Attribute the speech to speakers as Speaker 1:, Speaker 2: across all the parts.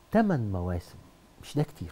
Speaker 1: ثمان مواسم مش ده كتير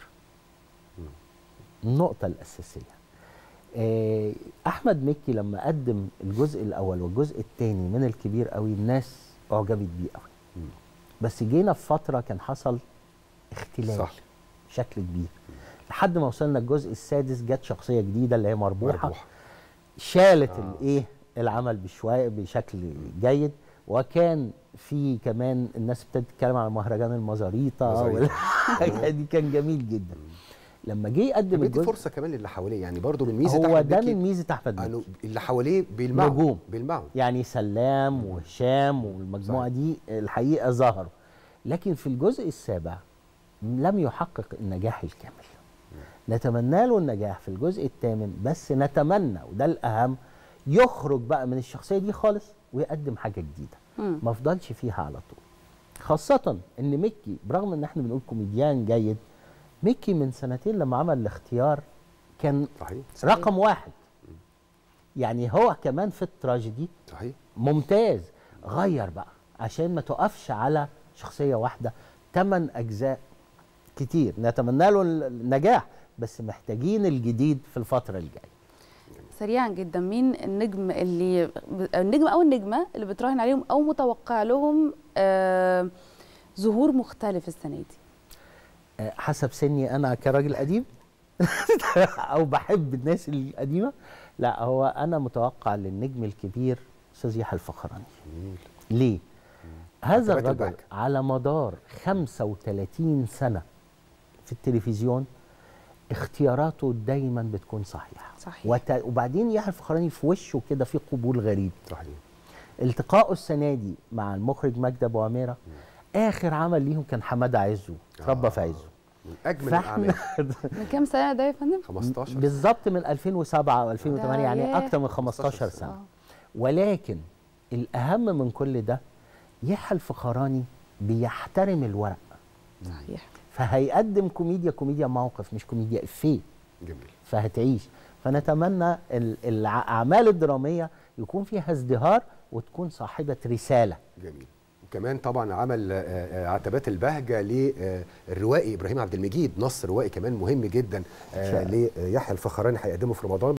Speaker 1: النقطة الأساسية آه، أحمد مكي لما قدم الجزء الأول والجزء الثاني من الكبير قوي الناس أعجبت بيه قوي
Speaker 2: مم.
Speaker 1: بس جينا في فترة كان حصل اختلال
Speaker 2: صح.
Speaker 1: بشكل كبير لحد ما وصلنا الجزء السادس جت شخصية جديدة اللي هي مربوحة
Speaker 2: مربوحة.
Speaker 1: شالت
Speaker 2: آه.
Speaker 1: الايه العمل بشويه بشكل جيد وكان في كمان الناس ابتدت تتكلم على مهرجان المزاريطه
Speaker 2: مزاريطة.
Speaker 1: والحاجة دي كان جميل جدا لما جه يقدم
Speaker 2: بيدي
Speaker 1: الجزء
Speaker 2: فرصه كمان للي حواليه يعني برضه من ميزه
Speaker 1: هو
Speaker 2: أحمد
Speaker 1: ده
Speaker 2: مكي
Speaker 1: من ميزه احمد
Speaker 2: انه
Speaker 1: مكي
Speaker 2: اللي حواليه بيلمعوا
Speaker 1: نجوم.
Speaker 2: بيلمعوا
Speaker 1: يعني سلام وهشام والمجموعه
Speaker 2: صحيح.
Speaker 1: دي الحقيقه ظهروا لكن في الجزء السابع لم يحقق النجاح الكامل نتمنى له النجاح في الجزء الثامن بس نتمنى وده الاهم يخرج بقى من الشخصيه دي خالص ويقدم حاجه جديده
Speaker 3: مم.
Speaker 1: ما افضلش فيها على طول خاصه ان ميكي برغم ان احنا بنقول كوميديان جيد ميكي من سنتين لما عمل الاختيار كان
Speaker 2: صحيح
Speaker 1: رقم واحد يعني هو كمان في التراجيدي
Speaker 2: صحيح
Speaker 1: ممتاز غير بقى عشان ما تقفش على شخصية واحدة ثمان أجزاء كتير نتمنى له النجاح بس محتاجين الجديد في الفترة الجاية
Speaker 3: سريعا جدا مين النجم اللي النجم او النجمه اللي بتراهن عليهم او متوقع لهم آه ظهور مختلف السنه دي
Speaker 1: آه، حسب سني أنا كراجل قديم أو بحب الناس القديمة لا هو أنا متوقع للنجم الكبير أستاذ يحيى الفخراني
Speaker 2: جميل
Speaker 1: ليه؟ هذا
Speaker 2: عتبات
Speaker 1: الرجل
Speaker 2: البهجة.
Speaker 1: على مدار 35 سنة في التلفزيون اختياراته دايما بتكون صحيحة
Speaker 3: صحيح.
Speaker 1: وت... وبعدين يحيى الفخراني في وشه كده في قبول غريب
Speaker 2: صحيح
Speaker 1: التقائه السنة دي مع المخرج مجدي أبو عميرة آخر عمل ليهم كان حمادة عزه اتربى في عزه
Speaker 2: من اجمل
Speaker 1: فاحنا
Speaker 2: الاعمال
Speaker 3: من كام سنه ده يا فندم
Speaker 2: 15
Speaker 1: بالظبط من 2007 او 2008
Speaker 3: ده
Speaker 1: يعني
Speaker 3: ياه.
Speaker 1: اكتر من 15
Speaker 2: 15
Speaker 1: سنه
Speaker 3: آه.
Speaker 1: ولكن الاهم من كل ده يحيى الفخراني بيحترم الورق
Speaker 3: صحيح
Speaker 1: فهيقدم كوميديا كوميديا موقف مش كوميديا افيه
Speaker 2: جميل
Speaker 1: فهتعيش فنتمنى ال- الاعمال الدراميه يكون فيها ازدهار وتكون صاحبه رساله
Speaker 2: جميل وكمان طبعا عمل آه، آه، عتبات البهجه للروائي ابراهيم عبد المجيد نص روائي كمان مهم جدا
Speaker 1: إن شاء
Speaker 2: آه، ليحيى الفخراني هيقدمه في رمضان